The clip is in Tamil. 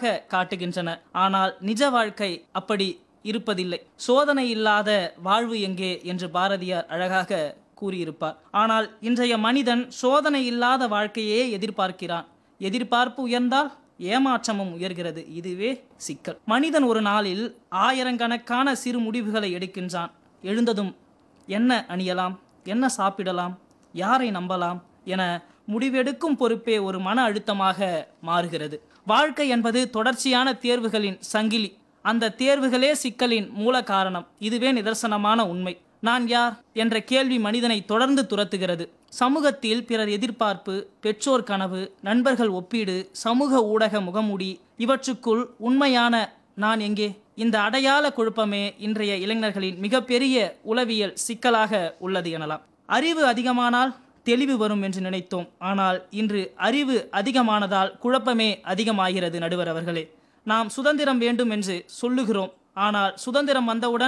அழகாக காட்டுகின்றன ஆனால் நிஜ வாழ்க்கை அப்படி இருப்பதில்லை சோதனை இல்லாத வாழ்வு எங்கே என்று பாரதியார் அழகாக கூறியிருப்பார் ஆனால் இன்றைய மனிதன் சோதனை இல்லாத வாழ்க்கையே எதிர்பார்க்கிறான் எதிர்பார்ப்பு உயர்ந்தால் ஏமாற்றமும் உயர்கிறது இதுவே சிக்கல் மனிதன் ஒரு நாளில் ஆயிரக்கணக்கான சிறு முடிவுகளை எடுக்கின்றான் எழுந்ததும் என்ன அணியலாம் என்ன சாப்பிடலாம் யாரை நம்பலாம் என முடிவெடுக்கும் பொறுப்பே ஒரு மன அழுத்தமாக மாறுகிறது வாழ்க்கை என்பது தொடர்ச்சியான தேர்வுகளின் சங்கிலி அந்த தேர்வுகளே சிக்கலின் மூல காரணம் இதுவே நிதர்சனமான உண்மை நான் யார் என்ற கேள்வி மனிதனை தொடர்ந்து துரத்துகிறது சமூகத்தில் பிறர் எதிர்பார்ப்பு பெற்றோர் கனவு நண்பர்கள் ஒப்பீடு சமூக ஊடக முகமூடி இவற்றுக்குள் உண்மையான நான் எங்கே இந்த அடையாள குழப்பமே இன்றைய இளைஞர்களின் மிகப்பெரிய உளவியல் சிக்கலாக உள்ளது எனலாம் அறிவு அதிகமானால் தெளிவு வரும் என்று நினைத்தோம் ஆனால் இன்று அறிவு அதிகமானதால் குழப்பமே அதிகமாகிறது நடுவர் அவர்களே நாம் சுதந்திரம் வேண்டும் என்று சொல்லுகிறோம் ஆனால் சுதந்திரம் வந்தவுடன்